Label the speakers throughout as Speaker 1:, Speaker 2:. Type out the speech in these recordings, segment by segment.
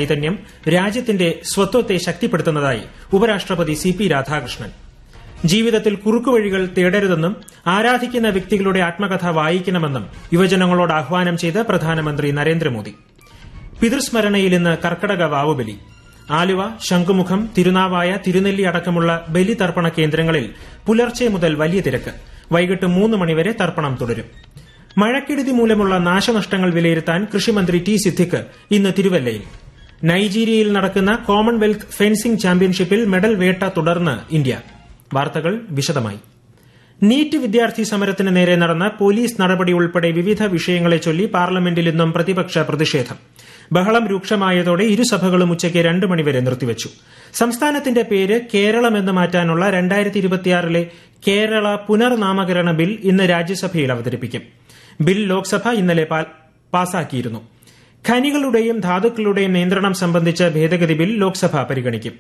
Speaker 1: ചൈതന്യം രാജ്യത്തിന്റെ സ്വത്വത്തെ ശക്തിപ്പെടുത്തുന്നതായി ഉപരാഷ്ട്രപതി സി പി രാധാകൃഷ്ണൻ ജീവിതത്തിൽ കുറുക്കുവഴികൾ തേടരുതെന്നും ആരാധിക്കുന്ന വ്യക്തികളുടെ ആത്മകഥ വായിക്കണമെന്നും യുവജനങ്ങളോട് ആഹ്വാനം ചെയ്ത് പ്രധാനമന്ത്രി നരേന്ദ്രമോദി പിതൃസ്മരണയിൽ ഇന്ന് കർക്കടക വാവുബലി ആലുവ ശംഖുമുഖം തിരുനാവായ തിരുനെല്ലി അടക്കമുള്ള ബലിതർപ്പണ കേന്ദ്രങ്ങളിൽ പുലർച്ചെ മുതൽ വലിയ തിരക്ക് വൈകിട്ട് മൂന്ന് മണിവരെ തർപ്പണം തുടരും മഴക്കെടുതി മൂലമുള്ള നാശനഷ്ടങ്ങൾ വിലയിരുത്താൻ കൃഷിമന്ത്രി ടി സിദ്ദിഖ് ഇന്ന് തിരുവല്ലയിൽ നൈജീരിയയിൽ നടക്കുന്ന കോമൺവെൽത്ത് ഫെൻസിംഗ് ചാമ്പ്യൻഷിപ്പിൽ മെഡൽ വേട്ട തുടർന്ന് ഇന്ത്യ വാർത്തകൾ വിശദമായി നീറ്റ് വിദ്യാർത്ഥി സമരത്തിന് നേരെ നടന്ന പോലീസ് നടപടി ഉൾപ്പെടെ വിവിധ വിഷയങ്ങളെ ചൊല്ലി പാർലമെന്റിൽ ഇന്നും പ്രതിപക്ഷ പ്രതിഷേധം ബഹളം രൂക്ഷമായതോടെ ഇരുസഭകളും ഉച്ചയ്ക്ക് രണ്ട് മണിവരെ നിർത്തിവച്ചു സംസ്ഥാനത്തിന്റെ പേര് കേരളം എന്ന് മാറ്റാനുള്ള രണ്ടായിരത്തി ഇരുപത്തിയാറിലെ കേരള പുനർനാമകരണ ബിൽ ഇന്ന് രാജ്യസഭയിൽ അവതരിപ്പിക്കും ബിൽ ലോക്സഭ ഇന്നലെ പാസാക്കിയിരുന്നു ഖനികളുടെയും ധാതുക്കളുടെയും നിയന്ത്രണം സംബന്ധിച്ച ഭേദഗതി ബിൽ ലോക്സഭ പരിഗണിക്കും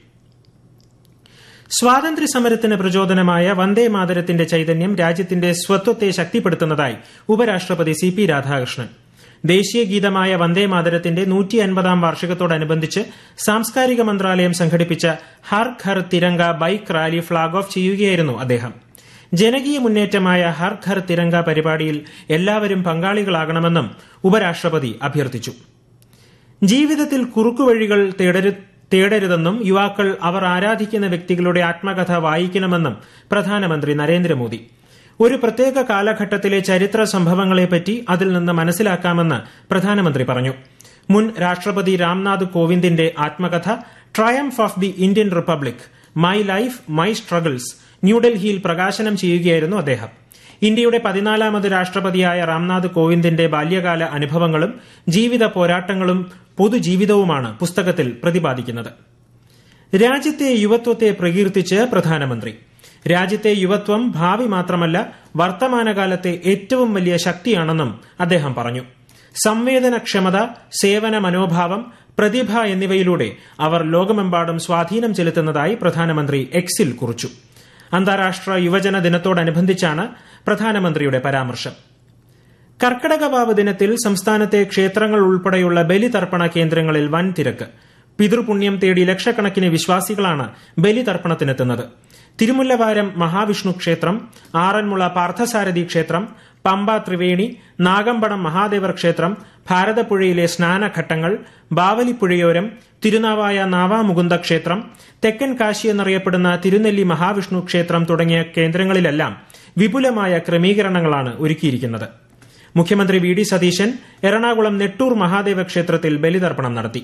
Speaker 1: സ്വാതന്ത്ര്യ സമരത്തിന് പ്രചോദനമായ വന്ദേ മാതരത്തിന്റെ ചൈതന്യം രാജ്യത്തിന്റെ സ്വത്വത്തെ ശക്തിപ്പെടുത്തുന്നതായി ഉപരാഷ്ട്രപതി സി പി രാധാകൃഷ്ണൻ ദേശീയ ഗീതമായ വന്ദേ മാതരത്തിന്റെ നൂറ്റി അൻപതാം വാർഷികത്തോടനുബന്ധിച്ച് സാംസ്കാരിക മന്ത്രാലയം സംഘടിപ്പിച്ച Har Ghar Tiranga bike rally flag off ചെയ്യുകയായിരുന്നു അദ്ദേഹം ജനകീയ മുന്നേറ്റമായ ഹർ ഘർ തിരങ്ക പരിപാടിയിൽ എല്ലാവരും പങ്കാളികളാകണമെന്നും ഉപരാഷ്ട്രപതി അഭ്യർത്ഥിച്ചു ജീവിതത്തിൽ കുറുക്കുവഴികൾ തേടരുതെന്നും യുവാക്കൾ അവർ ആരാധിക്കുന്ന വ്യക്തികളുടെ ആത്മകഥ വായിക്കണമെന്നും പ്രധാനമന്ത്രി നരേന്ദ്രമോദി ഒരു പ്രത്യേക കാലഘട്ടത്തിലെ ചരിത്ര സംഭവങ്ങളെപ്പറ്റി അതിൽ നിന്ന് മനസ്സിലാക്കാമെന്ന് പ്രധാനമന്ത്രി പറഞ്ഞു മുൻ രാഷ്ട്രപതി രാംനാഥ് കോവിന്ദിന്റെ ആത്മകഥ triumph of the Indian republic my life my struggles ന്യൂഡൽഹിയിൽ പ്രകാശനം ചെയ്യുകയായിരുന്നു അദ്ദേഹം ഇന്ത്യയുടെ പതിനാലാമത് രാഷ്ട്രപതിയായ രാംനാഥ് കോവിന്ദിന്റെ ബാല്യകാല അനുഭവങ്ങളും ജീവിത പോരാട്ടങ്ങളും പൊതുജീവിതവുമാണ് പുസ്തകത്തിൽ പ്രതിപാദിക്കുന്നത് രാജ്യത്തെ യുവത്വത്തെ പ്രകീർത്തിച്ച് പ്രധാനമന്ത്രി രാജ്യത്തെ യുവത്വം ഭാവി മാത്രമല്ല വർത്തമാനകാലത്തെ ഏറ്റവും വലിയ ശക്തിയാണെന്നും അദ്ദേഹം പറഞ്ഞു സംവേദനക്ഷമത സേവന മനോഭാവം പ്രതിഭ എന്നിവയിലൂടെ അവർ ലോകമെമ്പാടും സ്വാധീനം ചെലുത്തുന്നതായി പ്രധാനമന്ത്രി എക്സിൽ കുറിച്ചു അന്താരാഷ്ട്ര യുവജന ദിനത്തോടനുബന്ധിച്ചാണ് പ്രധാനമന്ത്രിയുടെ പരാമർശം കർക്കടകവാവ് ദിനത്തിൽ സംസ്ഥാനത്തെ ക്ഷേത്രങ്ങൾ ഉൾപ്പെടെയുള്ള ബലിതർപ്പണ കേന്ദ്രങ്ങളിൽ വൻ തിരക്ക് പിതൃപുണ്യം തേടി ലക്ഷക്കണക്കിന് വിശ്വാസികളാണ് ബലിതർപ്പണത്തിനെത്തുന്നത് തിരുമുല്ലവാരം മഹാവിഷ്ണു ക്ഷേത്രം ആറന്മുള പാർത്ഥസാരഥി ക്ഷേത്രം പമ്പ ത്രിവേണി നാഗമ്പടം മഹാദേവർ ക്ഷേത്രം ഭാരതപ്പുഴയിലെ സ്നാനഘട്ടങ്ങൾ ബാവലിപ്പുഴയോരം തിരുനാവായ നാവാമുകുന്ദ ക്ഷേത്രം തെക്കൻ കാശി എന്നറിയപ്പെടുന്ന തിരുനെല്ലി മഹാവിഷ്ണു ക്ഷേത്രം തുടങ്ങിയ കേന്ദ്രങ്ങളിലെല്ലാം വിപുലമായ ക്രമീകരണങ്ങളാണ് ഒരുക്കിയിരിക്കുന്നത് മുഖ്യമന്ത്രി വി ഡി സതീശൻ എറണാകുളം നെട്ടൂർ മഹാദേവ ക്ഷേത്രത്തിൽ ബലിതർപ്പണം നടത്തി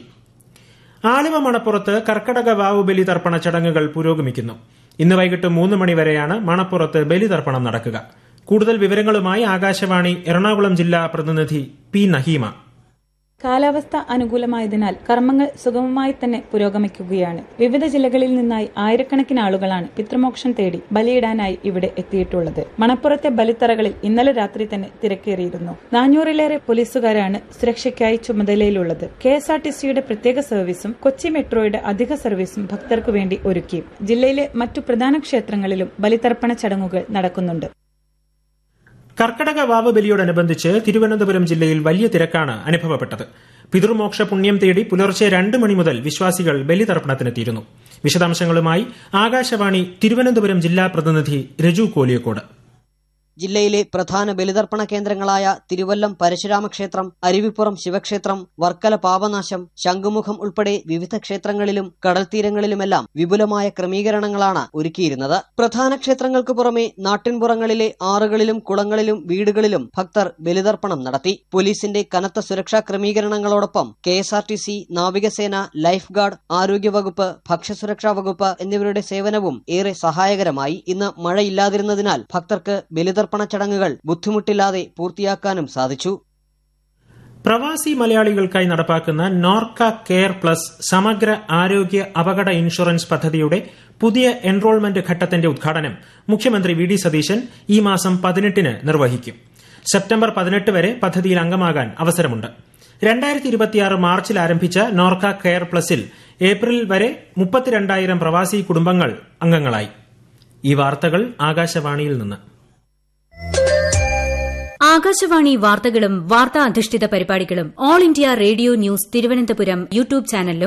Speaker 1: ആലുവ മണപ്പുറത്ത് കർക്കടക വാവു ബലിതർപ്പണ ചടങ്ങുകൾ പുരോഗമിക്കുന്നു ഇന്ന് വൈകിട്ട് മൂന്ന് മണിവരെയാണ് മണപ്പുറത്ത് ബലിതർപ്പണം നടക്കുക കൂടുതൽ വിവരങ്ങളുമായി ആകാശവാണി എറണാകുളം ജില്ലാ പ്രതിനിധി പി നഹീമ
Speaker 2: കാലാവസ്ഥ അനുകൂലമായതിനാൽ കർമ്മങ്ങൾ സുഗമമായി തന്നെ പുരോഗമിക്കുകയാണ് വിവിധ ജില്ലകളിൽ നിന്നായി ആയിരക്കണക്കിന് ആളുകളാണ് പിതൃമോക്ഷം തേടി ബലിയിടാനായി ഇവിടെ എത്തിയിട്ടുള്ളത് മണപ്പുറത്തെ ബലിത്തറകളിൽ ഇന്നലെ രാത്രി തന്നെ തിരക്കേറിയിരുന്നു നാനൂറിലേറെ പോലീസുകാരാണ് സുരക്ഷയ്ക്കായി ചുമതലയിലുള്ളത് കെ എസ് ആർ ടി സിയുടെ പ്രത്യേക സർവീസും കൊച്ചി മെട്രോയുടെ അധിക സർവീസും ഭക്തർക്കു വേണ്ടി ഒരുക്കി ജില്ലയിലെ മറ്റു പ്രധാന ക്ഷേത്രങ്ങളിലും ബലിതർപ്പണ ചടങ്ങുകൾ നടക്കുന്നുണ്ട്
Speaker 1: കർക്കടക വാവ് ബലിയോടനുബന്ധിച്ച് തിരുവനന്തപുരം ജില്ലയിൽ വലിയ തിരക്കാണ് അനുഭവപ്പെട്ടത് പിതൃമോക്ഷ പുണ്യം തേടി പുലർച്ചെ രണ്ട് മണി മുതൽ വിശ്വാസികൾ ബലിതർപ്പണത്തിനെത്തിയിരുന്നു വിശദാംശങ്ങളുമായി ആകാശവാണി തിരുവനന്തപുരം ജില്ലാ പ്രതിനിധി രജു കോലിയക്കോട്
Speaker 3: ജില്ലയിലെ പ്രധാന ബലിതർപ്പണ കേന്ദ്രങ്ങളായ തിരുവല്ലം പരശുരാമക്ഷേത്രം അരുവിപ്പുറം ശിവക്ഷേത്രം വർക്കല പാപനാശം ശംഖുമുഖം ഉൾപ്പെടെ വിവിധ ക്ഷേത്രങ്ങളിലും കടൽത്തീരങ്ങളിലുമെല്ലാം വിപുലമായ ക്രമീകരണങ്ങളാണ് ഒരുക്കിയിരുന്നത് പ്രധാന ക്ഷേത്രങ്ങൾക്ക് പുറമെ നാട്ടിൻപുറങ്ങളിലെ ആറുകളിലും കുളങ്ങളിലും വീടുകളിലും ഭക്തർ ബലിതർപ്പണം നടത്തി പോലീസിന്റെ കനത്ത സുരക്ഷാ ക്രമീകരണങ്ങളോടൊപ്പം K S R T C നാവികസേന ലൈഫ് ഗാർഡ് ആരോഗ്യവകുപ്പ് ഭക്ഷ്യസുരക്ഷാ വകുപ്പ് എന്നിവരുടെ സേവനവും ഏറെ സഹായകരമായി ഇന്ന് മഴയില്ലാതിരുന്നതിനാൽ ഭക്തർക്ക് ബലിതർപ്പണ ചടങ്ങുകൾ ബുദ്ധിമുട്ടില്ലാതെ പൂർത്തിയാക്കാനും സാധിച്ചു
Speaker 1: പ്രവാസി മലയാളികൾക്കായി നടപ്പാക്കുന്ന നോർക്ക കെയർ പ്ലസ് സമഗ്ര ആരോഗ്യ അപകട ഇൻഷുറൻസ് പദ്ധതിയുടെ പുതിയ എൻറോൾമെന്റ് ഘട്ടത്തിന്റെ ഉദ്ഘാടനം മുഖ്യമന്ത്രി വി ഡി സതീശൻ ഈ മാസം പതിനെട്ടിന് നിർവഹിക്കും സെപ്റ്റംബർ പതിനെട്ട് വരെ പദ്ധതിയിൽ അംഗമാകാൻ അവസരമുണ്ട് രണ്ടായിരത്തി ഇരുപത്തിയാറ് മാർച്ചിൽ ആരംഭിച്ച നോർക്ക കെയർ പ്ലസിൽ ഏപ്രിൽ വരെ മുപ്പത്തിരണ്ടായിരം പ്രവാസി കുടുംബങ്ങൾ അംഗങ്ങളായി ഈ വാർത്തകൾ ആകാശവാണിയിൽ നിന്ന്
Speaker 4: ആകാശവാണി വാർത്തകളും വാർത്താ അധിഷ്ഠിത പരിപാടികളും All India Radio news Thiruvananthapuram YouTube ചാനലിലും